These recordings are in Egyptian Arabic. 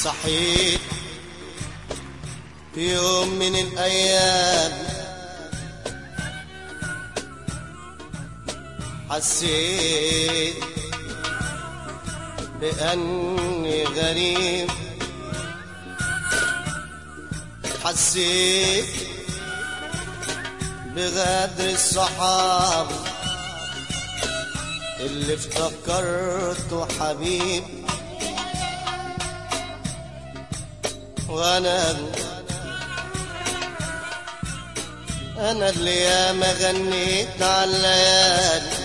صحيت في يوم من الأيام حسيت بأني غريب حسيت بغدر الصحاب اللي افتكرته حبيب وانا انا اللي ياما غنيت على الليالي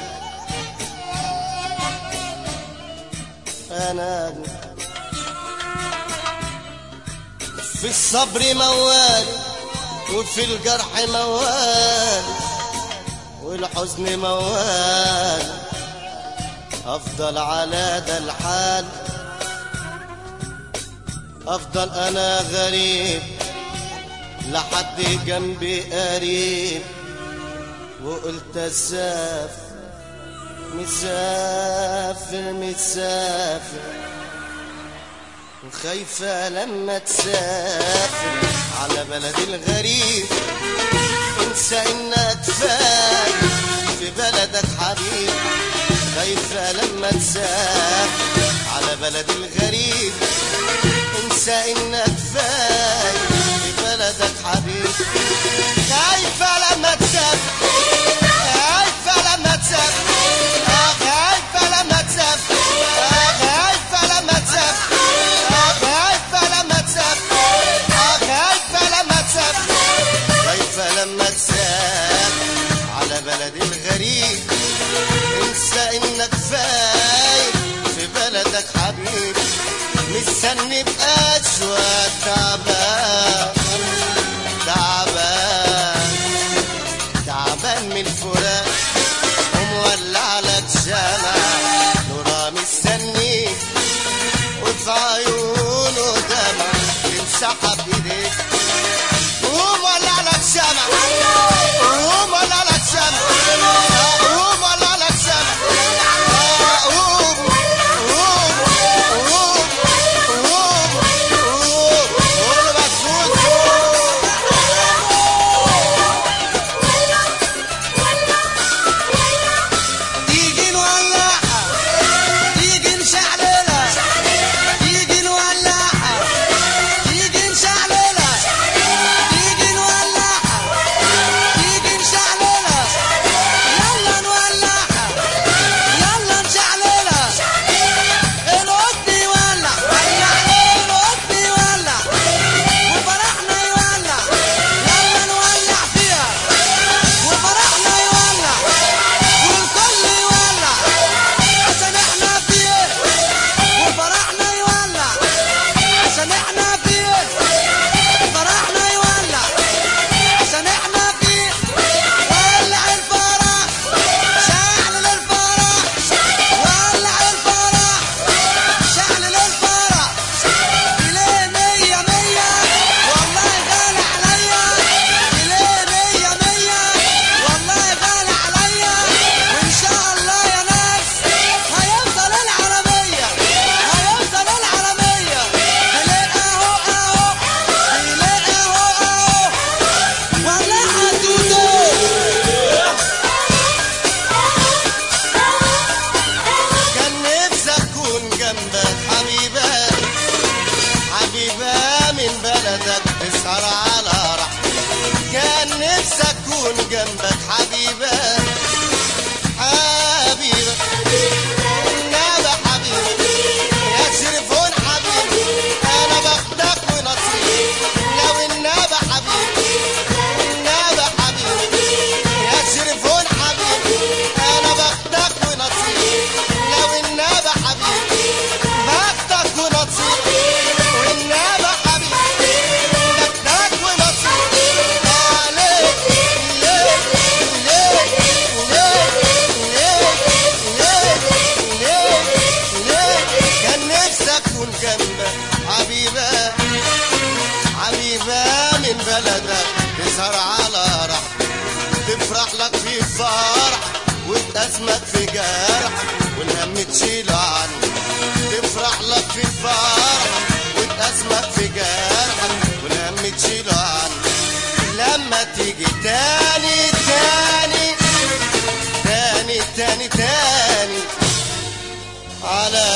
انا في الصبر موال وفي الجرح موال والحزن موال افضل على ده الحال افضل انا غريب لحد جنبي قريب وقلت اسافر مسافر مسافر وخايفة لما تسافر على بلد الغريب انسى انك فايت في بلدك حبيب خايفة لما تسافر على بلد الغريب انسى انك فايت في بلدك حبيب خايفة لما تسافر خايفة لما تسافر آه، خايفة لما تسافر آه، خايفة لما تسافر آه، خايفة لما تسافر آه، خايفة لما تسافر خايفة لما تسافر على بلد الغريب انسى انك فايت في بلدك حبيب مستني بأشواق تعبان تعبان تعبان من الفراق ومولع لك شمع نورا مستني وفي عيونه دمع تمسحها بايديك قوم ولع لك شمع قوم ولع لك شمع قوم ولع لك شمع قوم قوم قوم قوم قوم قول مسعود قوم تيجي نولعها تيجي نشعللها تيجي نولعها تيجي نشعللها تيجي نولعها تيجي نشعللها يلا نولعها يلا نشعللها القط يولع ولع القط يولع وفرحنا يولع يلا نولع فيها وفرحنا يولع والكل يولع عشان احنا فيه وفرحنا يولع عشان احنا فيه فرحنا يولع عشان احنا فيه ولع الفرح شعل الفرح ولع الفرح شعل الفرح إليه مية مية والله غالي عليا إليه مية مية والله غالي عليا وإن شاء الله يا ناس هيوصل العربية هيوصل العربية إليه أهو أهو إليه أهو أهو ولعها توتو كان نفسي اكون جنبك حبيبة حبيبة من بلدك تسهر على رحمة كان نفسي اكون جنبك حبيبة حبيبة النبى حبيبي يا شرفون حبيبي انا باخدك ونصيب لو النبى حبيبي النبى حبيبي يا شرفون حبيبي انا باخدك ونصيب لو النبى حبيبي باخدك ونصيب والنبى حبيبي باخدك ونصيب عليك ليه ليه ليه ليه ليه ليه ليه كان نفسي اكون جنبك حبيبه حبيبه من بلدك تسهر على رحمة تفرح لك في فرح وتأزمك في جرح والهم تشيل عنك تفرح لك في فرح على